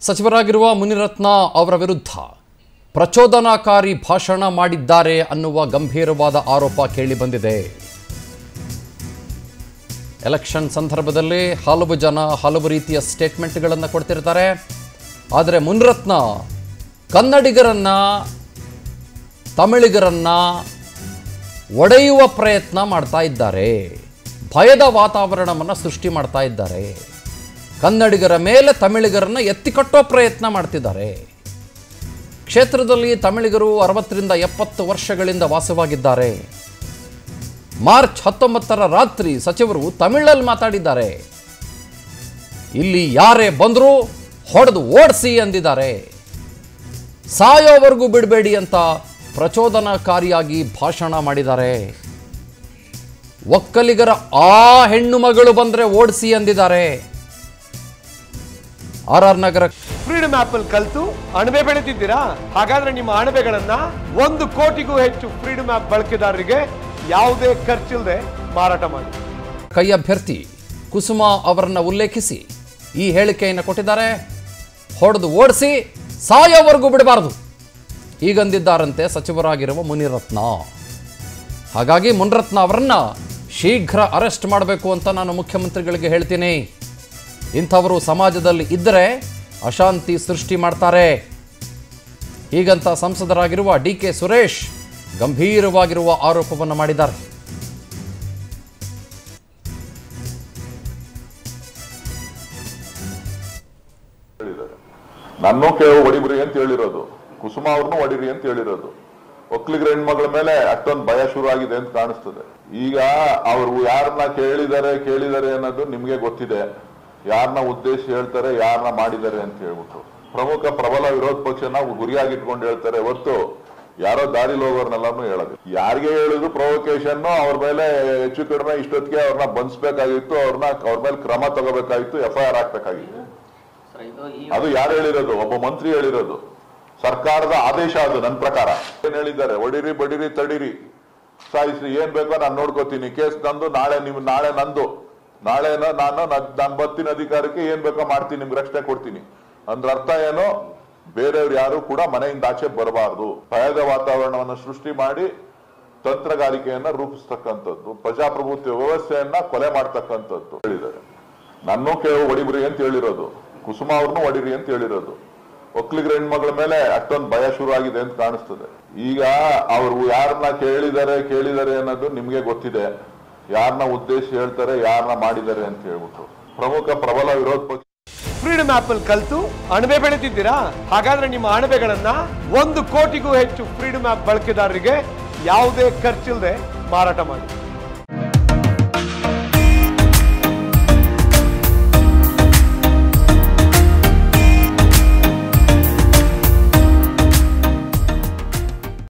ಸಚಿವರಾಗಿರುವ ಮುನಿರತ್ನ ಅವರ ವಿರುದ್ಧ ಪ್ರಚೋದನಾಕಾರಿ ಭಾಷಣ ಮಾಡಿದ್ದಾರೆ ಅನ್ನುವ ಗಂಭೀರವಾದ ಆರೋಪ ಕೇಳಿಬಂದಿದೆ ಎಲೆಕ್ಷನ್ ಸಂದರ್ಭದಲ್ಲಿ ಹಲವು ಜನ ಹಲವು ರೀತಿಯ ಸ್ಟೇಟ್ಮೆಂಟ್ಗಳನ್ನು ಕೊಡ್ತಿರ್ತಾರೆ ಆದರೆ ಮುನಿರತ್ನ ಕನ್ನಡಿಗರನ್ನ ತಮಿಳಿಗರನ್ನ ಒಡೆಯುವ ಪ್ರಯತ್ನ ಮಾಡ್ತಾ ಇದ್ದಾರೆ ಭಯದ ವಾತಾವರಣವನ್ನು ಸೃಷ್ಟಿ ಮಾಡ್ತಾ ಇದ್ದಾರೆ ಕನ್ನಡಿಗರ ಮೇಲೆ ತಮಿಳಿಗರನ್ನ ಎತ್ತಿಕಟ್ಟೋ ಪ್ರಯತ್ನ ಮಾಡ್ತಿದ್ದಾರೆ ಕ್ಷೇತ್ರದಲ್ಲಿ ತಮಿಳಿಗರು ಅರವತ್ತರಿಂದ ಎಪ್ಪತ್ತು ವರ್ಷಗಳಿಂದ ವಾಸವಾಗಿದ್ದಾರೆ ಮಾರ್ಚ್ ಹತ್ತೊಂಬತ್ತರ ರಾತ್ರಿ ಸಚಿವರು ತಮಿಳಲ್ಲಿ ಮಾತಾಡಿದ್ದಾರೆ ಇಲ್ಲಿ ಯಾರೇ ಬಂದರೂ ಹೊಡೆದು ಓಡಿಸಿ ಅಂದಿದ್ದಾರೆ ಸಾಯೋವರೆಗೂ ಬಿಡಬೇಡಿ ಅಂತ ಪ್ರಚೋದನಕಾರಿಯಾಗಿ ಭಾಷಣ ಮಾಡಿದ್ದಾರೆ ಒಕ್ಕಲಿಗರ ಆ ಹೆಣ್ಣು ಮಗಳು ಬಂದರೆ ಓಡಿಸಿ ಅಂದಿದ್ದಾರೆ R R Nagar freedom app ಅಲ್ಲಿ ಕಲ್ತು ಅಣಬೆ ಬೆಳೆದಿದ್ದೀರಾ ಹಾಗಾದ್ರೆ ನಿಮ್ಮ ಅಣಬೆಗಳನ್ನ ಒಂದು ಕೋಟಿಗೂ ಹೆಚ್ಚು ಫ್ರೀಡಮ್ ಆಪ್ ಬಳಕೆದಾರರಿಗೆ ಯಾವುದೇ ಖರ್ಚಿಲ್ಲದೆ ಮಾರಾಟ ಮಾಡಿ ಕೈ ಅಭ್ಯರ್ಥಿ ಕುಸುಮ ಅವರನ್ನ ಉಲ್ಲೇಖಿಸಿ ಈ ಹೇಳಿಕೆಯನ್ನು ಕೊಟ್ಟಿದ್ದಾರೆ ಹೊಡೆದು ಓಡಿಸಿ ಸಾಯೋವರೆಗೂ ಬಿಡಬಾರದು ಈಗಂದಿದ್ದಾರಂತೆ ಸಚಿವರಾಗಿರುವ ಮುನಿರತ್ನ ಹಾಗಾಗಿ ಮುನಿರತ್ನ ಅವರನ್ನ ಶೀಘ್ರ ಅರೆಸ್ಟ್ ಮಾಡಬೇಕು ಅಂತ ನಾನು ಮುಖ್ಯಮಂತ್ರಿಗಳಿಗೆ ಹೇಳ್ತೀನಿ ಇಂಥವರು ಸಮಾಜದಲ್ಲಿ ಇದ್ದರೆ ಅಶಾಂತಿ ಸೃಷ್ಟಿ ಮಾಡ್ತಾರೆ ಹೀಗಂತ ಸಂಸದರಾಗಿರುವ ಡಿ ಕೆ ಸುರೇಶ್ ಗಂಭೀರವಾಗಿರುವ ಆರೋಪವನ್ನು ಮಾಡಿದ್ದಾರೆ ಹೇಳಿದ್ದಾರೆ ನನ್ನೂ ಕೇಳೋ ಹೊಡಿಬ್ರಿ ಅಂತ ಹೇಳಿರೋದು ಕುಸುಮ ಅವ್ರನ್ನೂ ಹೊಡಿರಿ ಅಂತ ಹೇಳಿರೋದು ಒಕ್ಕಲಿಗರ ಹೆಣ್ಮಗಳ ಮೇಲೆ ಅಷ್ಟೊಂದು ಭಯ ಶುರು ಆಗಿದೆ ಅಂತ ಕಾಣಿಸ್ತದೆ ಈಗ ಅವರು ಯಾರನ್ನ ಕೇಳಿದ್ದಾರೆ ಕೇಳಿದ್ದಾರೆ ಅನ್ನೋದು ನಿಮ್ಗೆ ಗೊತ್ತಿದೆ ಯಾರನ್ನ ಉದ್ದೇಶ ಹೇಳ್ತಾರೆ ಯಾರನ್ನ ಮಾಡಿದ್ದಾರೆ ಅಂತ ಹೇಳ್ಬಿಟ್ಟು ಪ್ರಮುಖ ಪ್ರಬಲ ವಿರೋಧ ಪಕ್ಷನ ಗುರಿಯಾಗಿಟ್ಕೊಂಡು ಹೇಳ್ತಾರೆ ಹೊತ್ತು ಯಾರೋ ದಾರಿಲಿ ಹೋಗೋರ್ನೆಲ್ಲಾನು ಹೇಳೋದು ಯಾರಿಗೆ ಹೇಳಿದ್ರು ಪ್ರೊವೊಕೇಶನ್ ಅವ್ರ ಮೇಲೆ ಹೆಚ್ಚು ಕಡಿಮೆ ಇಷ್ಟೊತ್ತಿಗೆ ಅವ್ರನ್ನ ಬಂಧಿಸ್ಬೇಕಾಗಿತ್ತು ಅವ್ರನ್ನ ಅವ್ರ ಮೇಲೆ ಕ್ರಮ ತಗೋಬೇಕಾಗಿತ್ತು ಎಫ್ ಐ ಆರ್ ಹಾಕ್ಬೇಕಾಗಿತ್ತು ಅದು ಯಾರು ಹೇಳಿರೋದು ಒಬ್ಬ ಮಂತ್ರಿ ಹೇಳಿರೋದು ಸರ್ಕಾರದ ಆದೇಶ ಅದು ನನ್ನ ಪ್ರಕಾರ ಏನ್ ಹೇಳಿದ್ದಾರೆ ಹೊಡಿರಿ ಬಡಿರಿ ತಡಿರಿ ಸಾಯಿಸ್ರಿ ಏನ್ ಬೇಕೋ ನಾನು ನೋಡ್ಕೋತೀನಿ ಕೇಸ್ ನಂದು ನಾಳೆ ನಿಮ್ ನಾಳೆ ನಂದು ನಾಳೆ ನಾನು ನಾನು ಬರ್ತೀನಿ ಅಧಿಕಾರಕ್ಕೆ ಏನ್ ಬೇಕೋ ಮಾಡ್ತೀನಿ ನಿಮ್ಗೆ ರಕ್ಷಣೆ ಕೊಡ್ತೀನಿ ಅಂದ್ರ ಅರ್ಥ ಏನು ಬೇರೆಯವ್ರು ಯಾರು ಕೂಡ ಮನೆಯಿಂದ ಆಚೆ ಬರಬಾರ್ದು ಭಯದ ವಾತಾವರಣವನ್ನು ಸೃಷ್ಟಿ ಮಾಡಿ ತಂತ್ರಗಾರಿಕೆಯನ್ನ ರೂಪಿಸ್ತಕ್ಕಂಥದ್ದು ಪ್ರಜಾಪ್ರಭುತ್ವ ವ್ಯವಸ್ಥೆಯನ್ನ ಕೊಲೆ ಮಾಡ್ತಕ್ಕಂಥದ್ದು ಹೇಳಿದ್ದಾರೆ ನನ್ನೂ ಕೇಳೋ ಹೊಡಿಬ್ರಿ ಅಂತ ಹೇಳಿರೋದು ಕುಸುಮ ಅವ್ರನ್ನೂ ಹೊಡಿರಿ ಅಂತ ಹೇಳಿರೋದು ಒಕ್ಕಲಿಗರ ಹೆಣ್ಮಗಳ ಮೇಲೆ ಅಷ್ಟೊಂದು ಭಯ ಶುರು ಆಗಿದೆ ಅಂತ ಕಾಣಿಸ್ತದೆ ಈಗ ಅವರು ಯಾರನ್ನ ಕೇಳಿದ್ದಾರೆ ಕೇಳಿದ್ದಾರೆ ಅನ್ನೋದು ನಿಮ್ಗೆ ಗೊತ್ತಿದೆ ಯಾರನ್ನ ಉದ್ದೇಶ ಹೇಳ್ತಾರೆ ಯಾರನ್ನ ಮಾಡಿದ್ದಾರೆ ಅಂತ ಹೇಳ್ಬಿಟ್ಟು ಪ್ರಮುಖ ಪ್ರಬಲ ವಿರೋಧ ಪಕ್ಷ ಫ್ರೀಡಮ್ ಆಪ್ ಅಲ್ಲಿ ಕಲ್ತು ಅಣಬೆ ಬೆಳೆದಿದ್ದೀರಾ ಹಾಗಾದ್ರೆ ನಿಮ್ಮ ಅಣಬೆಗಳನ್ನ ಒಂದು ಕೋಟಿಗೂ ಹೆಚ್ಚು ಫ್ರೀಡಮ್ ಆಪ್ ಬಳಕೆದಾರರಿಗೆ ಯಾವುದೇ ಖರ್ಚಿಲ್ಲದೆ ಮಾರಾಟ ಮಾಡಿ